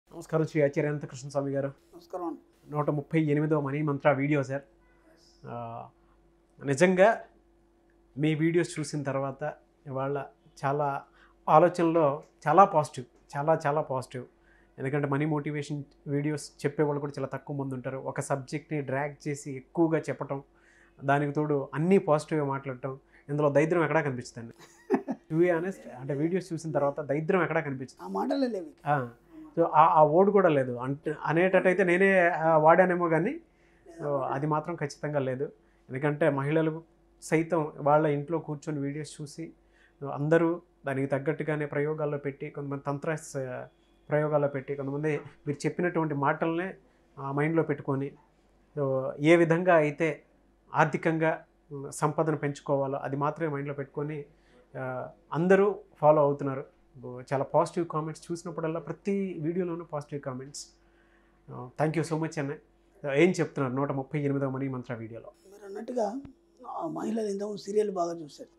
నమస్కారం శ్రీ ఆచార్య అనంత కృష్ణ స్వామి గారు నమస్కారం అండి నూట ముప్పై ఎనిమిదవ మనీ మంత్ర వీడియో సార్ ఆ, నిజంగా మీ వీడియోస్ చూసిన తర్వాత ఇవాళ చాలా ఆలోచనలో చాలా పాజిటివ్ చాలా చాలా పాజిటివ్ ఎందుకంటే మనీ మోటివేషన్ వీడియోస్ చెప్పేవాళ్ళు కూడా చాలా తక్కువ మంది ఉంటారు ఒక సబ్జెక్ట్ని డ్రాగ్ చేసి ఎక్కువగా చెప్పటం దానికి తోడు అన్నీ పాజిటివ్గా మాట్లాడటం ఇందులో దరిద్రం ఎక్కడా కనిపిస్తుంది టు బి ఆనెస్ట్ అంటే వీడియోస్ చూసిన తర్వాత దరిద్రం ఎక్కడా కనిపించదు ఆ మాటలే లేవు ఆ, సో ఆ- ఆ ఓడ్ కూడా లేదు అంటే అనేటట్టయితే నేనే ఆ, వాడానేమో కానీ సో అది మాత్రం ఖచ్చితంగా లేదు ఎందుకంటే మహిళలు సైతం వాళ్ళ ఇంట్లో కూర్చొని వీడియోస్ చూసి సో అందరూ దానికి తగ్గట్టుగానే ప్రయోగాల్లో పెట్టి కొంతమంది తంత్ర స- ప్రయోగాల్లో పెట్టి కొంతమంది మీరు చెప్పినటువంటి మాటలనే ఆ మైండ్లో పెట్టుకొని సో ఏ విధంగా అయితే ఆర్థికంగా ఉమ్, సంపదను పెంచుకోవాలో అది మాత్రమే మైండ్లో పెట్టుకొని ఆ, అందరూ ఫాలో అవుతున్నారు బో- చాలా పాజిటివ్ కామెంట్స్ చూసినప్పుడల్లా ప్రతి వీడియోలోనూ positive comments thank you so much అన్న ఏం చెప్తున్నారు నూట ముప్పై ఎనిమిదవ మనీ మంత్ర వీడియోలో మీరు అన్నట్టుగా ఆ మహిళలు ఇంతకుముందు సీరియల్ బాగా చూశారు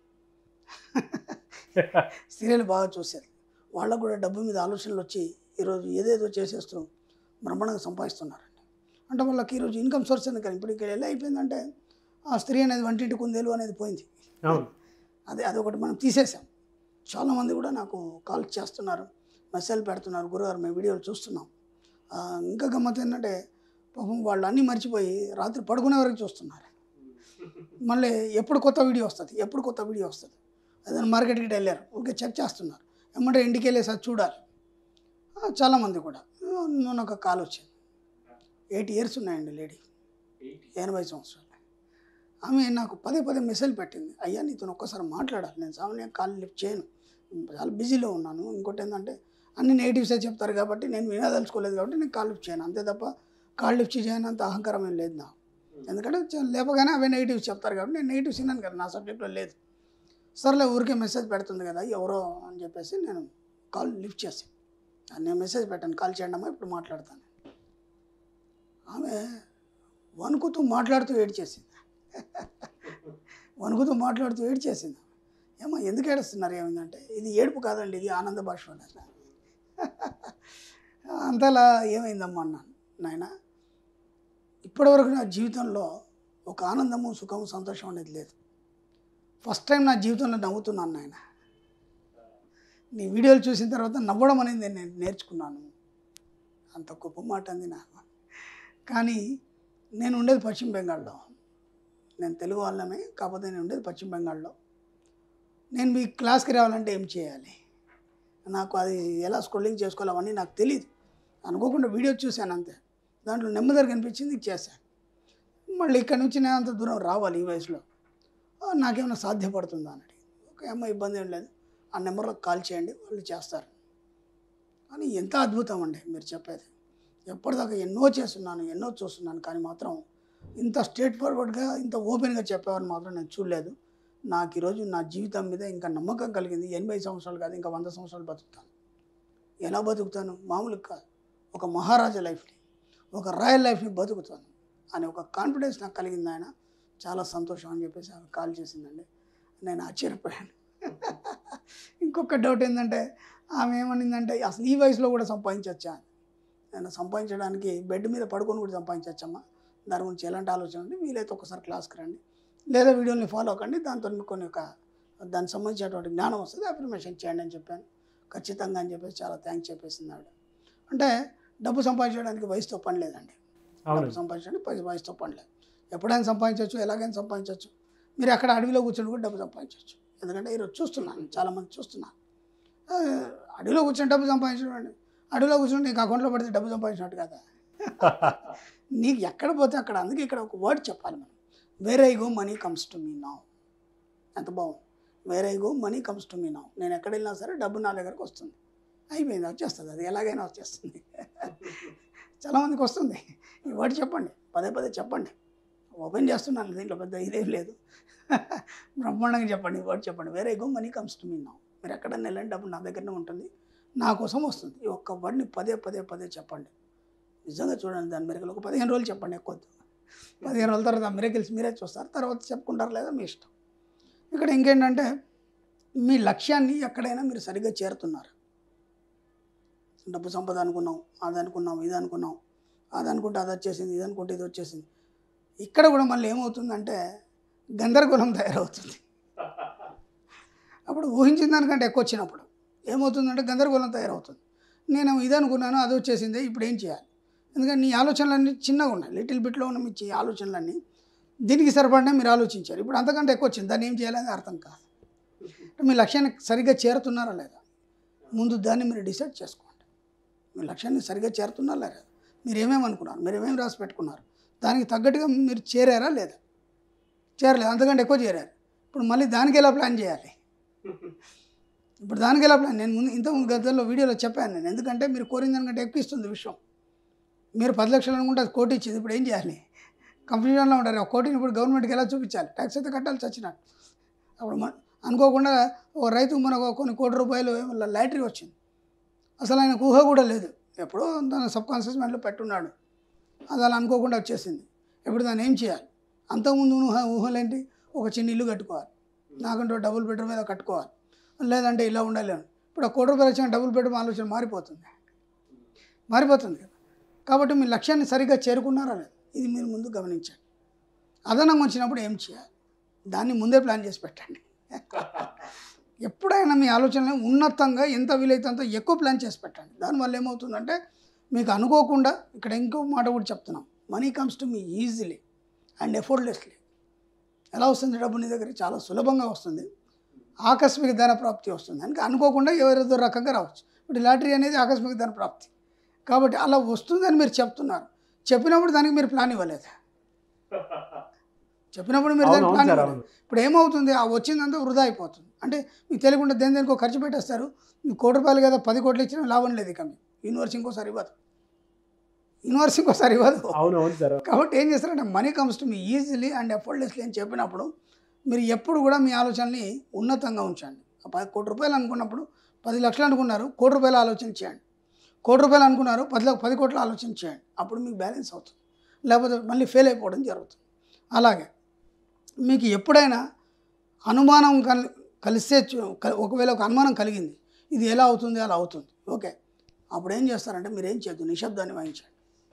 సీరియల్ బాగా చూశారు వాళ్ళకు కూడా డబ్బు మీద ఆలోచనలు వచ్చి ఈరోజు ఏదేదో చేసేస్తూ బ్రహ్మాండంగా సంపాదిస్తున్నారండి అంటే వాళ్ళకి ఈరోజు ఇన్కమ్ సోర్స్ అనేది కానీ ఇప్పుడు ఇక్కడ ఎలా అయిపోయిందంటే ఆ స్త్రీ అనేది వంటింటి కుందేలు అనేది పోయింది అవును అదే అదొకటి మనం తీసేసాం చాలామంది కూడా నాకు కాల్ చేస్తున్నారు మెసేజ్ పెడుతున్నారు గురుగారు మేము వీడియోలు చూస్తున్నాం ఆ, ఇంకా గమ్మత్ ఏంటంటే పాపం వాళ్ళు అన్నీ మర్చిపోయి రాత్రి పడుకునే వరకు చూస్తున్నారు మళ్ళీ ఎప్పుడు కొత్త వీడియో వస్తుంది ఎప్పుడు కొత్త వీడియో వస్తుంది అదే మార్కెట్కి వెళ్ళారు ఓకే చెక్ చేస్తున్నారు ఏమంటే ఇంటికి వెళ్ళేసి అది చూడాలి ఆ, చాలామంది కూడా ఆ, మొన్న ఒక కాల్ వచ్చింది ఎయిట్ ఇయర్స్ ఉన్నాయండి లేడీ ఎనభై సంవత్సరాలు ఆమె నాకు పదే పదే మెసేజ్ పెట్టింది అయ్యా నీతో ఒక్కసారి మాట్లాడాలి నేను సామాన్యంగా కాల్ లిఫ్ట్ చేయను చాలా బిజీలో ఉన్నాను ఇంకోటి ఏంటంటే అన్ని నెగిటివ్సే చెప్తారు కాబట్టి నేను వినదలుచుకోలేదు కాబట్టి నేను కాల్ లిఫ్ట్ చేయను అంతే తప్ప కాల్ లిఫ్ట్ చేయనంత అహంకారం ఏం లేదు నాకు ఎందుకంటే చ- లేపగానే అవే నెగిటివ్స్ చెప్తారు కాబట్టి నేను నెగిటివ్స్ విన్నాను కదా నా సబ్జెక్ట్లో లేదు సర్లే ఊరికే మెసేజ్ పెడుతుంది కదా ఎవరో అని చెప్పేసి నేను కాల్ లిఫ్ట్ చేశాను నేను మెసేజ్ పెట్టాను కాల్ చేయండి అమ్మా ఇప్పుడు మాట్లాడతాను ఆమె వణుకుతూ మాట్లాడుతూ ఏడ్చేసింది వణుకుతూ మాట్లాడుతూ ఏడ్చేసింది ఏమో ఎందుకు ఏడుస్తున్నారు ఏమైందంటే ఇది ఏడుపు కాదండి ఇది ఆనంద భాష అన్నారు అంతలా ఏమైందమ్మా అన్నాను నాయన ఇప్పటివరకు నా జీవితంలో ఒక ఆనందము సుఖము సంతోషం అనేది లేదు ఫస్ట్ టైం నా జీవితంలో నవ్వుతున్నాను నాయన నీ వీడియోలు చూసిన తర్వాత నవ్వడం అనేది నేను నేర్చుకున్నాను అంత గొప్ప మాట అంది నాకు కానీ నేను ఉండేది పశ్చిమ బెంగాల్లో నేను తెలుగు వాళ్ళమే కాకపోతే నేను ఉండేది పశ్చిమ బెంగాల్లో నేను మీ క్లాస్కి రావాలంటే ఏం చేయాలి నాకు అది ఎలా స్క్రోలింగ్ చేసుకోవాలి అవన్నీ నాకు తెలియదు అనుకోకుండా వీడియో చూశాను అంతే దాంట్లో నెమ్మదిగా కనిపించింది చేశాను మళ్ళీ ఇక్కడ నుంచి నేను అంత దూరం రావాలి ఈ వయసులో ఆ, నాకేమైనా సాధ్యపడుతుందా అని అడిగింది ఓకే అమ్మ ఇబ్బంది ఏం లేదు ఆ నెంబర్లో కాల్ చేయండి వాళ్ళు చేస్తారు కానీ ఎంత అద్భుతం అండి మీరు చెప్పేది ఎప్పటిదాకా ఎన్నో చేస్తున్నాను ఎన్నో చూస్తున్నాను కానీ మాత్రం ఇంత స్ట్రేట్ ఫార్వర్డ్గా ఇంత ఓపెన్గా చెప్పేవారు మాత్రం నేను చూడలేదు నాకు ఈరోజు నా జీవితం మీద ఇంకా నమ్మకం కలిగింది ఎనభై సంవత్సరాలు కాదు ఇంకా వంద సంవత్సరాలు బతుకుతాను ఎలా బతుకుతాను మామూలుగా కాదు ఒక మహారాజా లైఫ్ని ఒక రాయల్ లైఫ్ని బతుకుతాను అనే ఒక కాన్ఫిడెన్స్ నాకు కలిగింది ఆయన చాలా సంతోషం అని చెప్పేసి ఆమె కాల్ చేసిందండి నేను ఆశ్చర్యపోయాను ఇంకొక డౌట్ ఏంటంటే ఆమె ఏమనిందంటే అసలు ఈ వయసులో కూడా సంపాదించవచ్చా నేను సంపాదించడానికి బెడ్ మీద పడుకొని కూడా సంపాదించవచ్చమ్మా దాని గురించి ఎలాంటి ఆలోచన ఉంది వీలైతే ఒకసారి క్లాస్కి రండి లేదా వీడియోని ఫాలో అవ్వకండి దాంతో మీకు కొన్ని ఒక దానికి సంబంధించినటువంటి జ్ఞానం వస్తుంది అఫర్మేషన్ చేయండి అని చెప్పాను ఖచ్చితంగా అని చెప్పేసి చాలా థ్యాంక్స్ చెప్పేసింది ఆవిడ అంటే డబ్బు సంపాదించడానికి వయసుతో పని లేదండి డబ్బు అవును సంపాదించడానికి పై వయసుతో పని లేదు ఎప్పుడైనా సంపాదించవచ్చు ఎలాగైనా సంపాదించవచ్చు మీరు అక్కడ అడవిలో కూర్చొని కూడా డబ్బు సంపాదించవచ్చు ఎందుకంటే ఈరోజు చూస్తున్నాను చాలామంది చూస్తున్నాను ఆ, అడవిలో కూర్చొని డబ్బు సంపాదించడం అండి అడవిలో కూర్చొని నీకు అకౌంట్లో పడితే డబ్బు సంపాదించినట్టు కదా నీకు ఎక్కడ పోతే అక్కడ అందుకే ఇక్కడ ఒక వర్డ్ చెప్పాలి మనం where I go money comes to me now ఎంత బాగుంది where I go money comes to me now నేను ఎక్కడ వెళ్ళినా సరే డబ్బు నా దగ్గరకు వస్తుంది అయిపోయింది వచ్చేస్తుంది అది ఎలాగైనా వచ్చేస్తుంది చాలామందికి వస్తుంది ఈ వర్డ్ చెప్పండి పదే పదే చెప్పండి ఓపెన్ చేస్తున్నాను దీంట్లో పెద్ద ఇదేం లేదు బ్రహ్మాండంగా చెప్పండి ఈ వర్డ్ చెప్పండి where go money comes to me now మీరు ఎక్కడన్నా వెళ్ళండి డబ్బు నా దగ్గరనే ఉంటుంది నా కోసం వస్తుంది ఈ ఒక్క వర్డ్ని పదే పదే పదే చెప్పండి నిజంగా చూడండి దాని మెరకలు ఒక పదిహేను రోజులు చెప్పండి ఎక్కువ వద్దు. పదిహేను రోజుల తర్వాత మిరకల్స్ మీరే చూస్తారు తర్వాత చెప్పుకుంటారు లేదా మీ ఇష్టం ఇక్కడ ఇంకేంటంటే మీ లక్ష్యాన్ని ఎక్కడైనా మీరు సరిగ్గా చేరుతున్నారు డబ్బు సంపద అనుకున్నాం అది అనుకున్నాం ఇది అనుకున్నాం అది అనుకుంటే అది వచ్చేసింది ఇది అనుకుంటే ఇది వచ్చేసింది ఇక్కడ కూడా మళ్ళీ ఏమవుతుందంటే గందరగోళం తయారవుతుంది అప్పుడు ఊహించిన దానికంటే ఎక్కువ వచ్చినప్పుడు ఏమవుతుందంటే గందరగోళం తయారవుతుంది నేను ఇది అనుకున్నాను అది వచ్చేసింది ఇప్పుడు ఏం చేయాలి ఎందుకంటే నీ ఆలోచనలన్నీ చిన్నగా ఉన్నాయి లిటిల్ బిట్లో ఉన్న మీ చి- ఆలోచనలన్నీ దీనికి సరిపడినా మీరు ఆలోచించారు ఇప్పుడు అంతకంటే ఎక్కువ వచ్చింది దాన్ని ఏం చేయాలని అర్థం కాదు మీ లక్ష్యాన్ని సరిగ్గా చేరుతున్నారా లేదా ముందు దాన్ని మీరు డిసైడ్ చేసుకోండి మీ లక్ష్యాన్ని సరిగ్గా చేరుతున్నారా లేదా మీరు ఏమేమి అనుకున్నారు మీరు ఏమేమి రాసి పెట్టుకున్నారు దానికి తగ్గట్టుగా మీరు చేరారా లేదా చేరలేదు అంతకంటే ఎక్కువ చేరారు ఇప్పుడు మళ్ళీ దానికి ఎలా ప్లాన్ చేయాలి ఇప్పుడు దానికి ఎలా ప్లాన్ నేను ముందు ఇంత ముందు గతంలో వీడియోలో చెప్పాను నేను ఎందుకంటే మీరు కోరిన దానికంటే ఎక్కువ ఇస్తుంది విషయం మీరు పది లక్షలు అనుకుంటే అది కోటి ఇచ్చింది ఇప్పుడు ఏం చేయాలి కన్ఫ్యూజన్లో ఉంటారు ఆ కోటిని ఇప్పుడు గవర్నమెంట్కి ఎలా చూపించాలి ట్యాక్స్ అయితే కట్టాలి చచ్చినట్టు అప్పుడు మన అనుకోకుండా ఒక రైతు మనకు కొన్ని కోటి రూపాయలు లాటరీ వచ్చింది అసలు ఆయనకు ఊహ కూడా లేదు ఎప్పుడో తన సబ్ కాన్షియస్ మైండ్లో పెట్టున్నాడు అది అలా అనుకోకుండా వచ్చేసింది ఇప్పుడు దాన్ని ఏం చేయాలి అంతకుముందు ఊహ ఊహలేంటి ఒక చిన్న ఇల్లు కట్టుకోవాలి నాకంటూ డబుల్ బెడ్రూమ్ మీద కట్టుకోవాలి లేదంటే ఇలా ఉండాలి అని ఇప్పుడు ఆ కోటి రూపాయలు వచ్చిన డబుల్ బెడ్రూమ్ ఆలోచన మారిపోతుంది మారిపోతుంది కదా కాబట్టి మీ లక్ష్యాన్ని సరిగ్గా చేరుకున్నారా లేదా ఇది మీరు ముందు గమనించండి అదనంగా వచ్చినప్పుడు ఏం చేయాలి దాన్ని ముందే ప్లాన్ చేసి పెట్టండి ఎప్పుడైనా మీ ఆలోచనలు ఉన్నతంగా ఎంత వీలైతే అంత ఎక్కువ ప్లాన్ చేసి పెట్టండి దానివల్ల ఏమవుతుందంటే మీకు అనుకోకుండా ఇక్కడ ఇంకో మాట కూడా చెప్తున్నాం money comes to me easily and effortlessly ఎలా వస్తుంది డబ్బు నీ దగ్గర చాలా సులభంగా వస్తుంది ఆకస్మిక ధన ప్రాప్తి వస్తుంది అంటే అనుకోకుండా ఎవరేదో రకంగా రావచ్చు ఇప్పుడు లాటరీ అనేది ఆకస్మిక ధన ప్రాప్తి కాబట్టి అలా వస్తుందని మీరు చెప్తున్నారు చెప్పినప్పుడు దానికి మీరు ప్లాన్ ఇవ్వలేదు చెప్పినప్పుడు మీరు అవును దానికి అవును ప్లాన్ సార్ ఇవ్వలేదు అవును ఇప్పుడు ఏమవుతుంది ఆ వచ్చిందంతా వృధా అయిపోతుంది అంటే మీకు తెలియకుండా దేని దేనికో ఖర్చు పెట్టేస్తారు మీకు కోటి రూపాయలు కదా పది కోట్లు ఇచ్చినా లాభం లేదు ఇక మీకు యూనివర్స్ ఇంకోసారి ఇవ్వదు యూనివర్స్ ఇంకోసారి ఇవ్వదు అవును అవును సార్ కాబట్టి ఏం చేస్తారంటే money comes to me easily and effortlessly అని చెప్పినప్పుడు మీరు ఎప్పుడు కూడా మీ ఆలోచనని ఉన్నతంగా ఉంచండి ఆ పది కోటి రూపాయలు అనుకున్నప్పుడు పది లక్షలు అనుకున్నారు కోటి రూపాయలు ఆలోచన చేయండి కోటి రూపాయలు అనుకున్నారు పది లక్ష- పది కోట్లు ఆలోచన చేయండి అప్పుడు మీకు బ్యాలెన్స్ అవుతుంది లేకపోతే మళ్ళీ ఫెయిల్ అయిపోవడం జరుగుతుంది అలాగే మీకు ఎప్పుడైనా అనుమానం కల్ కలిస్తే చూ- క- ఒకవేళ ఒక అనుమానం కలిగింది ఇది ఎలా అవుతుంది అలా అవుతుంది ఓకే అప్పుడు ఏం చేస్తారంటే మీరు ఏం చేయొద్దు నిశ్శబ్దాన్ని వహించండి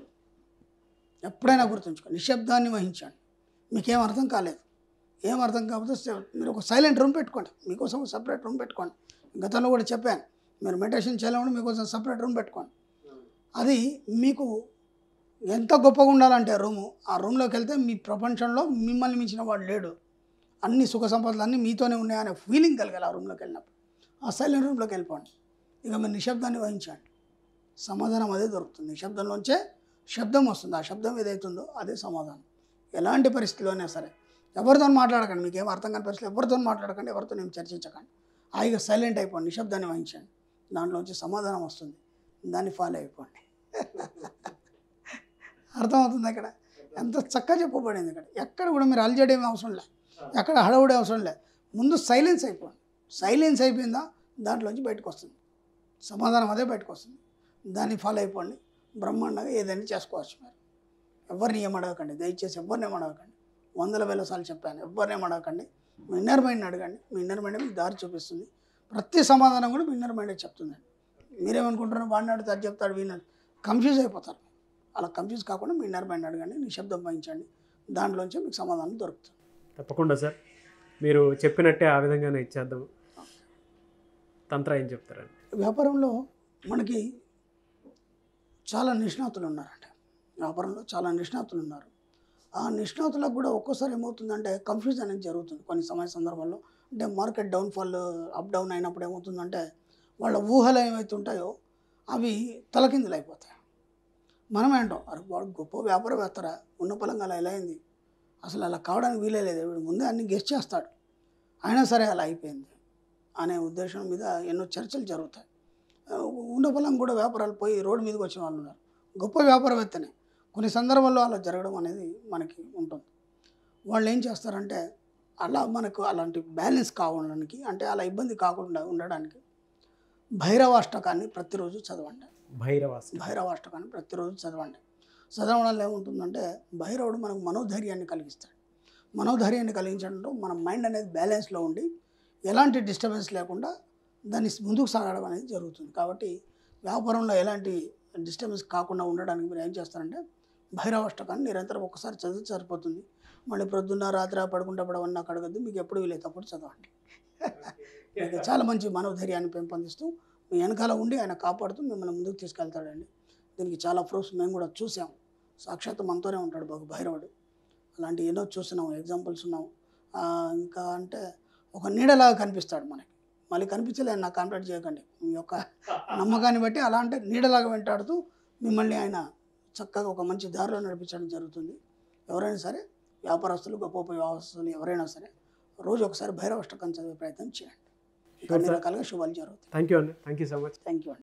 ఎప్పుడైనా గుర్తుంచుకో నిశ్శబ్దాన్ని వహించండి మీకేం అర్థం కాలేదు ఏం అర్థం కాకపోతే స- మీరు ఒక సైలెంట్ రూమ్ పెట్టుకోండి మీకోసం సపరేట్ రూమ్ పెట్టుకోండి గతంలో కూడా చెప్పాను మీరు మెడిటేషన్ చేయాలంటే మీకోసం సపరేట్ రూమ్ పెట్టుకోండి అది మీకు ఎంత గొప్పగా ఉండాలంటే రూము ఆ రూమ్లోకి వెళ్తే మీ ప్రపంచంలో మిమ్మల్ని మించిన వాడు లేడు అన్ని సుఖ సంపదలు అన్నీ మీతోనే ఉన్నాయనే ఫీలింగ్ కలగాలి ఆ రూమ్లోకి వెళ్ళినప్పుడు ఆ సైలెంట్ రూమ్లోకి వెళ్ళిపోండి ఇక మీరు నిశ్శబ్దాన్ని వహించండి సమాధానం అదే దొరుకుతుంది నిశ్శబ్దంలోంచే శబ్దం వస్తుంది ఆ శబ్దం ఏదైతుందో అదే సమాధానం ఎలాంటి పరిస్థితిలోనే సరే ఎవరితో మాట్లాడకండి మీకు ఏం అర్థం కాని పరిస్థితులు ఎవరితో మాట్లాడకండి ఎవరితో ఏం చర్చించకండి హాయిగా సైలెంట్ అయిపోండి నిశ్శబ్దాన్ని వహించండి దాంట్లోంచి సమాధానం వస్తుంది దాన్ని ఫాలో అయిపోండి అర్థమవుతుంది ఇక్కడ ఎంత చక్కగా చెప్పబడింది ఇక్కడ ఎక్కడ కూడా మీరు అలజడి ఏమీ అవసరం లే ఎక్కడ హడవుడే అవసరం లే ముందు సైలెన్స్ అయిపోండి సైలెన్స్ అయిపోయిందా దాంట్లోంచి బయటకు వస్తుంది సమాధానం అదే బయటకు వస్తుంది దాన్ని ఫాలో అయిపోండి బ్రహ్మాండంగా ఏదైనా చేసుకోవచ్చు మీరు ఎవరిని ఏం అడగకండి దయచేసి ఎవరిని ఏం అడగకండి వందల వేల సార్లు చెప్పాను ఎవరిని ఏం అడగకండి మీ ఇన్నర్ మైండ్ని అడగండి మీ ఇన్నర్ మైండ్ మీకు దారి చూపిస్తుంది ప్రతి సమాధానం కూడా మీ ఇన్నర్ మైండే చెప్తుందండి మీరేమనుకుంటున్నారు వాడిని అడిగితే అది చెప్తాడు వీడిని కన్ఫ్యూజ్ అయిపోతారు అలా కన్ఫ్యూజ్ కాకుండా మీ ఇన్నర్ మైండ్ అడగండి నిశ్శబ్దం వహించండి దాంట్లోంచి మీకు సమాధానం దొరుకుతుంది తప్పకుండా సార్ మీరు చెప్పినట్టే ఆ విధంగానే ఇచ్చేద్దాం తంత్ర ఏం చెప్తారండి వ్యాపారంలో మనకి చాలా నిష్ణాతులు ఉన్నారంట వ్యాపారంలో చాలా నిష్ణాతులు ఉన్నారు ఆ నిష్ణాతులకు కూడా ఒక్కోసారి ఏమవుతుందంటే కన్ఫ్యూజన్ అనేది జరుగుతుంది కొన్ని సమయ సందర్భాల్లో అంటే మార్కెట్ డౌన్ఫాల్ అప్ డౌన్ అయినప్పుడు ఏమవుతుందంటే వాళ్ళ ఊహలు ఏమైతే ఉంటాయో అవి తలకిందులు అయిపోతాయి మనమే అంటాం అరే వాడు గొప్ప వ్యాపారవేత్తరా ఉన్న పొలంగా అలా ఎలా అయింది అసలు అలా కావడానికి వీలే లేదు వీడు ముందే అన్ని గెస్ట్ చేస్తాడు అయినా సరే అలా అయిపోయింది అనే ఉద్దేశం మీద ఎన్నో చర్చలు జరుగుతాయి ఆ, ఉన్న పొలం కూడా వ్యాపారాలు పోయి రోడ్డు మీదకి వచ్చిన వాళ్ళు ఉన్నారు గొప్ప వ్యాపారవేత్తనే కొన్ని సందర్భాల్లో అలా జరగడం అనేది మనకి ఉంటుంది వాళ్ళు ఏం చేస్తారంటే అలా మనకు అలాంటి బ్యాలెన్స్ కావడానికి అంటే అలా ఇబ్బంది కాకుండా ఉండడానికి భైరవాష్టకాన్ని ప్రతిరోజు చదవండి భైరవాస్ భైరవాష్టకాన్ని ప్రతిరోజు చదవండి చదవడం వల్ల ఏముంటుందంటే భైరవుడు మనకు మనోధైర్యాన్ని కలిగిస్తాడు మనోధైర్యాన్ని కలిగించడంతో మన మైండ్ అనేది బ్యాలెన్స్లో ఉండి ఎలాంటి డిస్టర్బెన్స్ లేకుండా దాన్ని ముందుకు సాగడం అనేది జరుగుతుంది కాబట్టి వ్యాపారంలో ఎలాంటి డిస్టర్బెన్స్ కాకుండా ఉండడానికి మీరు ఏం చేస్తారంటే భైరవాష్టకాన్ని నిరంతరం ఒకసారి చదివితే సరిపోతుంది మళ్ళీ ప్రొద్దున్న రాత్రి పడుకుంటప్పుడు అవన్నీ నాకు అడగద్దు మీకు ఎప్పుడు వీలైతే అప్పుడు చదవండి మీకు చాలా మంచి మనోధైర్యాన్ని పెంపొందిస్తూ మీ వెనకాల ఉండి ఆయన కాపాడుతూ మిమ్మల్ని ముందుకు తీసుకెళ్తాడండి దీనికి చాలా ప్రూఫ్స్ మేము కూడా చూసాం సాక్షాత్ మనతోనే ఉంటాడు బాబు భైరవుడు అలాంటి ఎన్నో చూస్తున్నాం ఎగ్జాంపుల్స్ ఉన్నాం ఆ, ఇంకా అంటే ఒక నీడలాగా కనిపిస్తాడు మనకి మళ్ళీ కనిపించలేదు నాకు కాంప్లీట్ చేయకండి మీ యొక్క నమ్మకాన్ని బట్టి అలా అంటే నీడలాగా వెంటాడుతూ మిమ్మల్ని ఆయన చక్కగా ఒక మంచి దారిలో నడిపించడం జరుగుతుంది ఎవరైనా సరే వ్యాపారస్తులు గొప్ప గొప్ప వ్యవస్థలు ఎవరైనా సరే రోజు ఒకసారి భైరవ అష్టకం చదివే ప్రయత్నం చేయండి Sure, అన్ని sir. రకాలుగా శుభాలు జరుగుతాయి థ్యాంక్ యూ అండి thank you so much thank you అండి